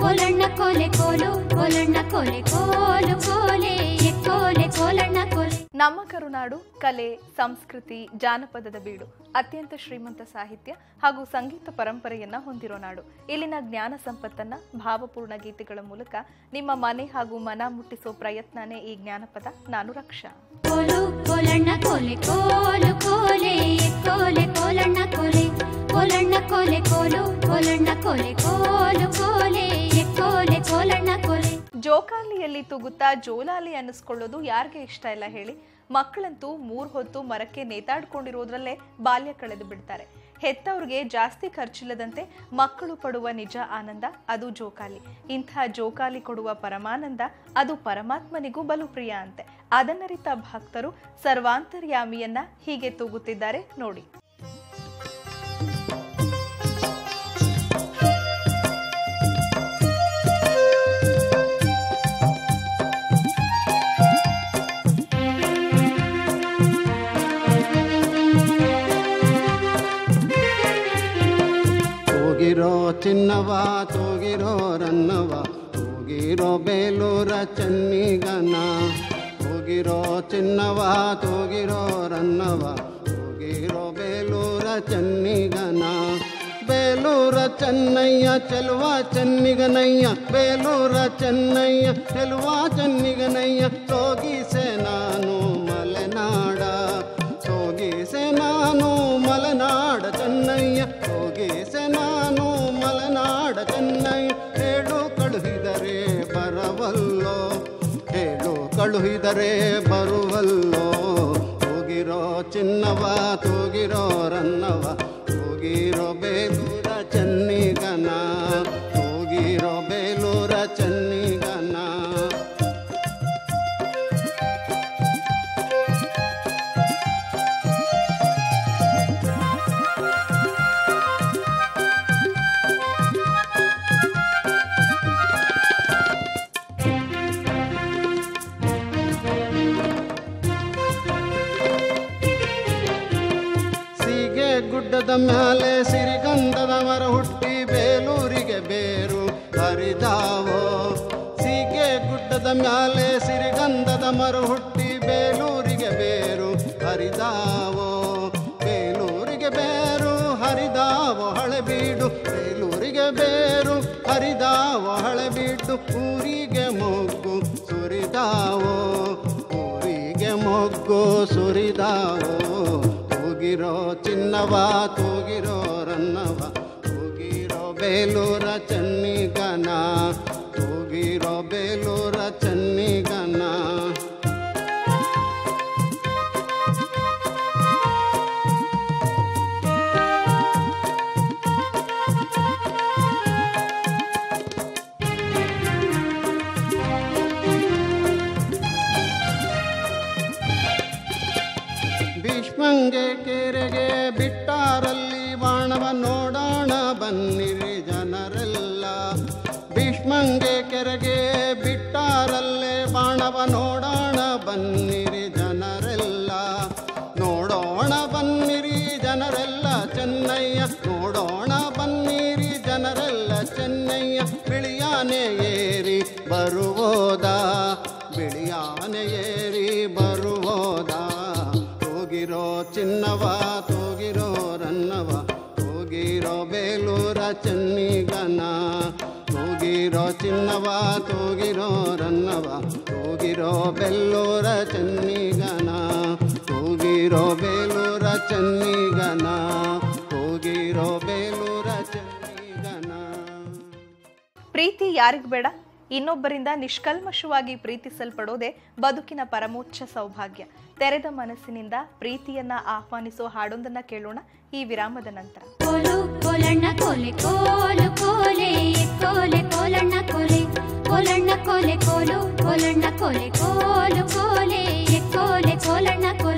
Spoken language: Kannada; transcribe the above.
ಕೋಲಣ್ಣ ಕೋಲೆ ಕೋಲು ಕೋಲಣ್ಣ ಕೋಲೆ ಕೋಲು ಕೋಲೆ ಕೋಲೆ ಕೋಲಣ್ಣ ಕೋಲೆ ನಮ್ಮ ಕರುನಾಡು ಕಲೆ ಸಂಸ್ಕೃತಿ ಜಾನಪದದ ಬೀಡು ಅತ್ಯಂತ ಶ್ರೀಮಂತ ಸಾಹಿತ್ಯ ಹಾಗೂ ಸಂಗೀತ ಪರಂಪರೆಯನ್ನ ಹೊಂದಿರೋ ನಾಡು ಇಲ್ಲಿನ ಜ್ಞಾನ ಸಂಪತ್ತನ್ನ ಭಾವಪೂರ್ಣ ಗೀತೆಗಳ ಮೂಲಕ ನಿಮ್ಮ ಮನೆ ಹಾಗೂ ಮನ ಮುಟ್ಟಿಸೋ ಪ್ರಯತ್ನನೇ ಈ ಜ್ಞಾನಪದ ನಾನು ರಕ್ಷಾ ಕೋಲು ಕೋಲಣ್ಣ ಕೋಲೆ ಕೋಲು ಕೋಲೆ ಕೋಲೆ ಕೋಲಣ್ಣ ಕೋಲೆ ಕೋಲಣ್ಣ ಕೋಲೆ ಕೋಲು ಕೋಲಣ್ಣ ಕೋಲೆ ಕೋಲು ಕೋಲೆ ಕೋಲೆ ಕೋಲಣ್ಣ ಕೋಲೆ ಜೋಕಾಲಿಯಲ್ಲಿ ತೂಗುತ್ತಾ ಜೋಲಾಲಿ ಅನ್ನಿಸ್ಕೊಳ್ಳೋದು ಯಾರಿಗೆ ಇಷ್ಟ ಇಲ್ಲ ಹೇಳಿ ಮಕ್ಕಳಂತೂ ಮೂರ್ ಹೊತ್ತು ಮರಕ್ಕೆ ನೇತಾಡ್ಕೊಂಡಿರೋದ್ರಲ್ಲೇ ಬಾಲ್ಯ ಕಳೆದು ಬಿಡ್ತಾರೆ ಹೆತ್ತವ್ರಿಗೆ ಜಾಸ್ತಿ ಖರ್ಚಿಲ್ಲದಂತೆ ಮಕ್ಕಳು ಪಡುವ ನಿಜ ಆನಂದ ಅದು ಜೋಕಾಲಿ ಇಂಥ ಜೋಕಾಲಿ ಕೊಡುವ ಪರಮಾನಂದ ಅದು ಪರಮಾತ್ಮನಿಗೂ ಬಲು ಪ್ರಿಯ ಅಂತೆ ಅದನ್ನರಿತ ಭಕ್ತರು ಸರ್ವಾಂತರ್ಯಾಮಿಯನ್ನ ಹೀಗೆ ತೂಗುತ್ತಿದ್ದಾರೆ ನೋಡಿ ತೂಗಿರೋ ಚಿನ್ನವ ತೂಗಿರೋ ರನ್ನವ ತೂಗಿರೋ ಬೇಲೂರ ಚನ್ನಿಗನ ತೂಗಿರೋ ಚಿನ್ನವ ತೂಗಿರೋ ರನ್ನವ ತೂಗಿರೋ ಬೇಲೂರ ಚನ್ನಿಗನ ಬೇಲೂರ ಚೆನ್ನಯ್ಯ ಚೆಲುವ ಚೆನ್ನಿಗನಯ್ಯ ಬೇಲೂರ ಚೆನ್ನಯ್ಯ ಚೆಲುವ ಚೆನ್ನಿಗನಯ್ಯ ಸೋಗಿಸೆ ನಾನು ಮಲೆನಾಡ ಸೋಗಿಸೆ ನಾನು ಮಲೆನಾಡ ಚೆನ್ನಯ್ಯ ಸೋಗಿಸೆ ನಾನು ಮಲೆನಾಡ ಚೆನ್ನಯ್ಯ ಹೇಳು ಕಳುಹಿದರೆ ಬರವಲ್ಲೋ ಹೇಳು ಕಳುಹಿದರೆ ಬರುವಲ್ಲೋ ತೂಗಿರೋ ಚಿನ್ನವ ತೂಗಿರೋ ರನ್ನವ ತೂಗಿರೋ ಬೇಲೂರ ಚೆನ್ನಿಗನ ತೂಗಿರೋ ಬೇಲೂರ ಚೆನ್ನಿಗನ ಸೀಗೆ ಗುಡ್ಡದ ಮ್ಯಾಲೆ ಸಿರಿಗಂಧದ ಮರ ಹುಟ್ಟಿ ಬೇಲೂರಿಗೆ ಬೇರು ಹರಿದಾವೋ ಸೀಗೆ ಗುಡ್ಡದ ಮ್ಯಾಲೆ ಸಿರಿಗಂಧದ ಮರ ಹುಟ್ಟಿ ಬೇಲೂರಿಗೆ ಬೇರು ಹರಿದಾವೋ ಬೇಲೂರಿಗೆ ಬೇರು ಹರಿದಾವೋ ಹಳೆಬೀಡು ಬೇಲೂರಿಗೆ ಬೇರು ಹರಿದಾವೋ ಹಳೆಬೀಡು ಊರಿಗೆ ಮೊಗ್ಗು ಸುರಿದಾವೋ ಊರಿಗೆ ಮೊಗ್ಗು ಸುರಿದಾವೋ ತೂಗಿರೋ ಚಿನ್ನವ ತೂಗಿರೋ ರನ್ನವ ತೂಗಿರೋ ಬೇಲೂರ ಚನ್ನಿಗನ ತೂಗಿರೋ ಬೇಲೂರ ಚನ್ನಿಗನ ಭೀಷ್ಮಂಗೆ ಕೆರೆಗೆ ಬಿಟ್ಟಾರಲ್ಲಿ ಬಾಣವ ನೋಡೋಣ ಬನ್ನಿರಿ ಜನರೆಲ್ಲ ಭೀಷ್ಮಂಗೆ ಕೆರೆಗೆ ಬಿಟ್ಟಾರಲ್ಲೇ ಬಾಣವ ನೋಡೋಣ ಬನ್ನಿರಿ ಜನರೆಲ್ಲ ನೋಡೋಣ ಬನ್ನಿರಿ ಜನರೆಲ್ಲ ಚೆನ್ನಯ್ಯ ನೋಡೋಣ ಬನ್ನಿರಿ ಜನರೆಲ್ಲ ಚೆನ್ನಯ್ಯ ಬಿಳಿಯಾನೆ ಏರಿ ಬರುವುದಾ ಬಿಳಿಯಾನೆ ಏರಿ ಬರುವುದಾ ತೂಗಿರೋ ಚಿನ್ನವ ತೂಗಿರೋ ರನ್ನವ ತೂಗಿರೋ ಬೇಲೂರ ಚೆನ್ನಿಗನ ತೂಗಿರೋ ಚಿನ್ನವ ತೂಗಿರೋ ರನ್ನವ ತೂಗಿರೋ ಬೆಲ್ಲೂರ ಚೆನ್ನಿಗನ ತೂಗಿರೋ ಬೇಲೂರ ಚೆನ್ನಿಗನ ತೂಗಿರೋ ಬೇಲೂರ ಚೆನ್ನಿಗನ ಪ್ರೀತಿ ಯಾರಿಗ್ ಬೇಡ ಇನ್ನೊಬ್ಬರಿಂದ ನಿಷ್ಕಲ್ಮಶವಾಗಿ ಪ್ರೀತಿಸಲ್ಪಡೋದೇ ಬದುಕಿನ ಪರಮೋಚ್ಚ ಸೌಭಾಗ್ಯ ತೆರೆದ ಮನಸ್ಸಿನಿಂದ ಪ್ರೀತಿಯನ್ನ ಆಹ್ವಾನಿಸೋ ಹಾಡೊಂದನ್ನ ಕೇಳೋಣ ಈ ವಿರಾಮದ ನಂತರ ಕೋಲು ಕೋಲಣ್ಣ ಕೋಲೆ ಕೋಲು ಕೋಲೆ ಕೋಲೆ ಕೋಲಣ್ಣ ಕೋಲೆ ಕೋಲಣ್ಣ ಕೋಲೆ ಕೋಲು ಕೋಲಣ್ಣ ಕೋಲೆ ಕೋಲು ಕೋಲೆ ಕೋಲೆ ಕೋಲಣ್ಣ ಕೋಲೆ